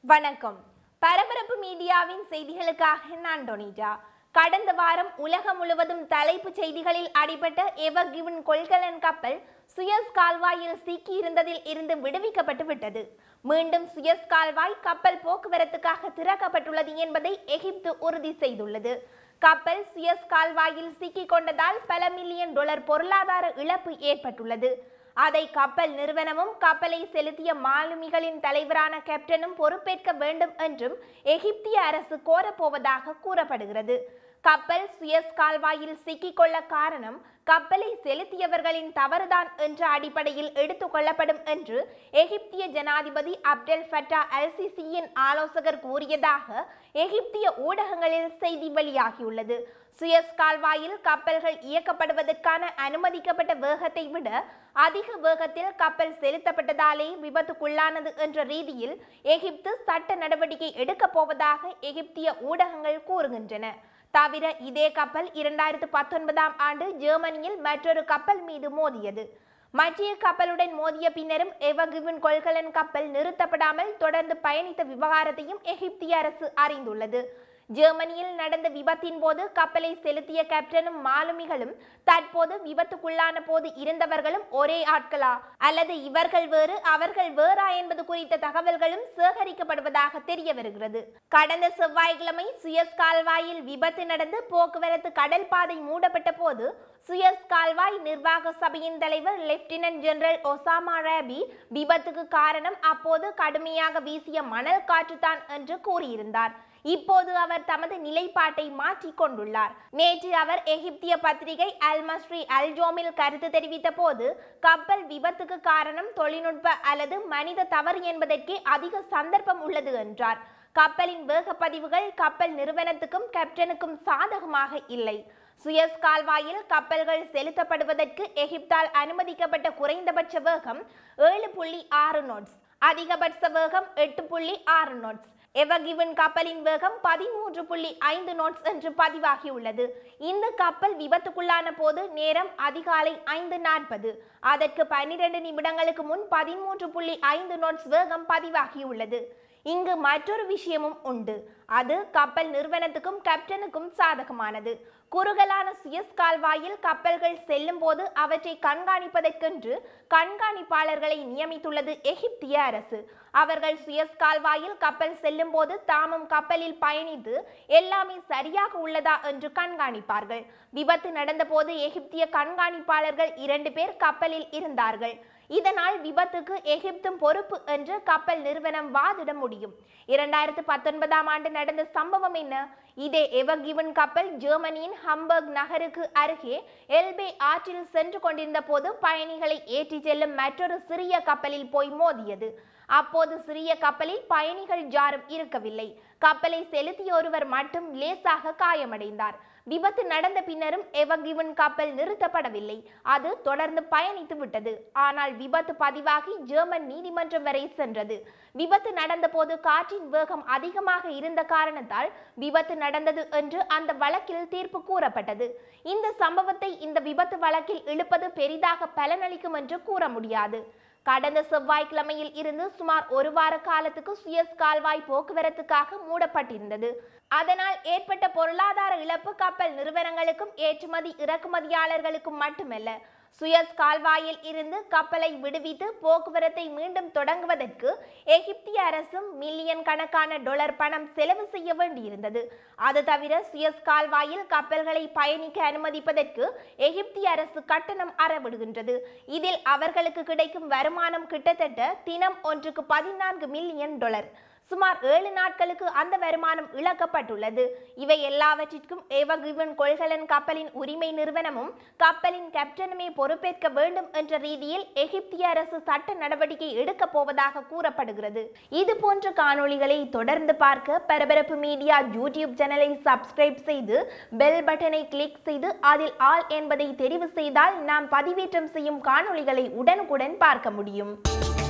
வணக்கம் பரபரப்பு மீடியாவின் செய்திகளுக்காக நான் டொனிஜா கடந்த வாரம் உலகம் முழுவதும் தலைப்புச் செய்திகளில் அடிபட்ட எவர் கிவன் கொள்கலன் கப்பல் சுயஸ் கால்வாயில் சிக்கியிருந்ததில் இருந்து விடுவிக்கப்பட்டு விட்டது மீண்டும் சுயஸ் கால்வாய் கப்பல் போக்குவரத்துக்காக திறக்கப்பட்டுள்ளது என்பதை எகிப்து உறுதி செய்துள்ளது கப்பல் சுயஸ் கால்வாயில் சிக்கிக் கொண்டதால் பல மில்லியன் டாலர் பொருளாதார இழப்பு ஏற்பட்டுள்ளது அதை கப்பல் நிறுவனமும் கப்பலை செலுத்திய மாலுமிகளின் தலைவரான கேப்டனும் பொறுப்பேற்க வேண்டும் என்றும் எகிப்திய அரசு கோரப்போவதாக கூறப்படுகிறது கப்பல் சுயஸ் கால்வாயில் சிக்கிக்கொள்ள காரணம் கப்பலை செலுத்தியவர்களின் தவறுதான் என்ற அடிப்படையில் எடுத்துக் கொள்ளப்படும் என்று எகிப்திய ஜனாதிபதி அப்டெல் ஃபட்டா அல்சிசியின் ஆலோசகர் கூறியதாக எகிப்திய ஊடகங்களில் செய்தி வெளியாகியுள்ளது சுயஸ் கால்வாயில் கப்பல்கள் இயக்கப்படுவதற்கான அனுமதிக்கப்பட்ட வேகத்தை விட அதிக வேகத்தில் கப்பல் செலுத்தப்பட்டதாலே விபத்துக்குள்ளானது என்ற ரீதியில் எகிப்து சட்ட நடவடிக்கை எடுக்கப் போவதாக எகிப்திய ஊடகங்கள் கூறுகின்றன தவிர இதே கப்பல் இரண்டாயிரத்து பத்தொன்பதாம் ஆண்டு ஜெர்மனியில் மற்றொரு கப்பல் மீது மோதியது மற்றிய கப்பலுடன் மோதிய பின்னரும் எவகிவின் கொள்கலன் கப்பல் நிறுத்தப்படாமல் தொடர்ந்து பயணித்த விவகாரத்தையும் எகிப்திய அரசு அறிந்துள்ளது ஜெர்மனியில் நடந்த விபத்தின் போது கப்பலை செலுத்திய கேப்டனும் மாலுமிகளும் தற்போது விபத்துக்குள்ளான போது இருந்தவர்களும் ஒரே ஆட்களா அல்லது இவர்கள் வேறு அவர்கள் வேறா என்பது குறித்த தகவல்களும் சேகரிக்கப்படுவதாக தெரிய வருகிறது கடந்த செவ்வாய்க்கிழமை சுயஸ் கால்வாயில் விபத்து நடந்து போக்குவரத்து கடல் பாதை மூடப்பட்ட போது சுயஸ் கால்வாய் நிர்வாக சபையின் தலைவர் லெப்டினன்ட் ஜெனரல் ஒசாமா ரேபி விபத்துக்கு காரணம் அப்போது கடுமையாக வீசிய மணல் காற்றுதான் என்று கூறியிருந்தார் இப்போது அவர் தமது நிலைப்பாட்டை மாற்றிக் கொண்டுள்ளார் நேற்று அவர் எகிப்திய பத்திரிகை அல் மஸ்ரி அல் ஜோமில் கருத்து தெரிவித்த போது கப்பல் விபத்துக்கு காரணம் தொழில்நுட்ப அல்லது மனித தவறு என்பதற்கே அதிக சந்தர்ப்பம் உள்ளது என்றார் கப்பலின் வேகப்பதிவுகள் கப்பல் நிறுவனத்துக்கும் கேப்டனுக்கும் சாதகமாக இல்லை சுயஸ் கால்வாயில் கப்பல்கள் செலுத்தப்படுவதற்கு எகிப்தால் அனுமதிக்கப்பட்ட குறைந்தபட்ச வேகம் ஏழு புள்ளி ஆறு நோட்ஸ் அதிகபட்ச வேகம் எட்டு புள்ளி ஆறு நோட்ஸ் எவகிவன் கப்பலின் வேகம் பதிமூன்று புள்ளி ஐந்து நோட்ஸ் என்று பதிவாகியுள்ளது இந்த கப்பல் விபத்துக்குள்ளான போது நேரம் அதிகாலை ஐந்து நாற்பது அதற்கு பன்னிரண்டு நிமிடங்களுக்கு முன் பதிமூன்று புள்ளி ஐந்து நோட்ஸ் வேகம் பதிவாகியுள்ளது இங்கு மற்றொரு விஷயமும் உண்டு அது கப்பல் நிறுவனத்துக்கும் கேப்டனுக்கும் சாதகமானது குறுகலான சுயஸ் கால்வாயில் கப்பல்கள் செல்லும் போது அவற்றை கண்காணிப்பதற்கென்று கண்காணிப்பாளர்களை நியமித்துள்ளது எகிப்திய அரசு அவர்கள் சுயஸ் கால்வாயில் கப்பல் செல்லும் போது தாமும் கப்பலில் பயணித்து எல்லாமே சரியாக உள்ளதா என்று கண்காணிப்பார்கள் விபத்து நடந்தபோது எகிப்திய கண்காணிப்பாளர்கள் இரண்டு பேர் கப்பலில் இருந்தார்கள் இதனால் விபத்துக்கு எகிப்தும் பொறுப்பு என்று கப்பல் நிறுவனம் வாதிட முடியும் இரண்டாயிரத்து பத்தொன்பதாம் ஆண்டு நடந்த சம்பவம் என்ன இதே எவகிவன் கப்பல் ஜெர்மனியின் ஹம்பர்க் நகருக்கு அருகே எல்பே ஆற்றில் சென்று கொண்டிருந்த போது பயணிகளை ஏற்றிச் செல்லும் மற்றொரு சிறிய கப்பலில் போய் மோதியது அப்போது சிறிய கப்பலில் பயணிகள் யாரும் இருக்கவில்லை கப்பலை செலுத்திய ஒருவர் மட்டும் லேசாக காயமடைந்தார் விபத்து நடந்த பின்னரும் எவகிவன் கப்பல் நிறுத்தப்படவில்லை அது தொடர்ந்து பயணித்து விட்டது ஆனால் விபத்து பதிவாகி ஜெர்மன் நீதிமன்றம் வரை சென்றது விபத்து நடந்தபோது காற்றின் வேகம் அதிகமாக இருந்த காரணத்தால் விபத்து நடந்தது என்று அந்த வழக்கில் தீர்ப்பு கூறப்பட்டது இந்த சம்பவத்தை இந்த விபத்து வழக்கில் இழுப்பது பெரிதாக பலனளிக்கும் என்று கூற முடியாது கடந்த செவ்வாய்க்கிழமையில் இருந்து சுமார் ஒரு வார காலத்துக்கு சுயஸ் கால்வாய் போக்குவரத்துக்காக மூடப்பட்டிருந்தது அதனால் ஏற்பட்ட பொருளாதார இழப்பு கப்பல் நிறுவனங்களுக்கும் ஏற்றுமதி இறக்குமதியாளர்களுக்கும் மட்டுமல்ல சுயஸ் கால்வாயில் இருந்து கப்பலை விடுவித்து போக்குவரத்தை மீண்டும் தொடங்குவதற்கு எகிப்திய அரசும் மில்லியன் கணக்கான டொலர் பணம் செலவு செய்ய வேண்டியிருந்தது அது தவிர சுயஸ் கால்வாயில் கப்பல்களை பயணிக்க அனுமதிப்பதற்கு எகிப்திய அரசு கட்டணம் அறவிடுகின்றது இதில் அவர்களுக்கு கிடைக்கும் வருமானம் கிட்டத்தட்ட தினம் ஒன்றுக்கு பதினான்கு மில்லியன் டொலர் சுமார் ஏழு நாட்களுக்கு அந்த வருமானம் இழக்கப்பட்டுள்ளது இவை எல்லாவற்றிற்கும் ஏவகிவன் கொள்கலன் கப்பலின் உரிமை நிறுவனமும் கப்பலின் கேப்டனுமே பொறுப்பேற்க வேண்டும் என்ற ரீதியில் எகிப்திய அரசு சட்ட நடவடிக்கை எடுக்கப் போவதாக கூறப்படுகிறது இது போன்ற காணொளிகளை தொடர்ந்து பார்க்க பரபரப்பு மீடியா யூடியூப் சேனலை சப்ஸ்கிரைப் செய்து பெல் பட்டனை கிளிக் செய்து அதில் ஆல் என்பதை தெரிவு செய்தால் நாம் பதிவேற்றம் செய்யும் காணொளிகளை உடனுக்குடன் பார்க்க முடியும்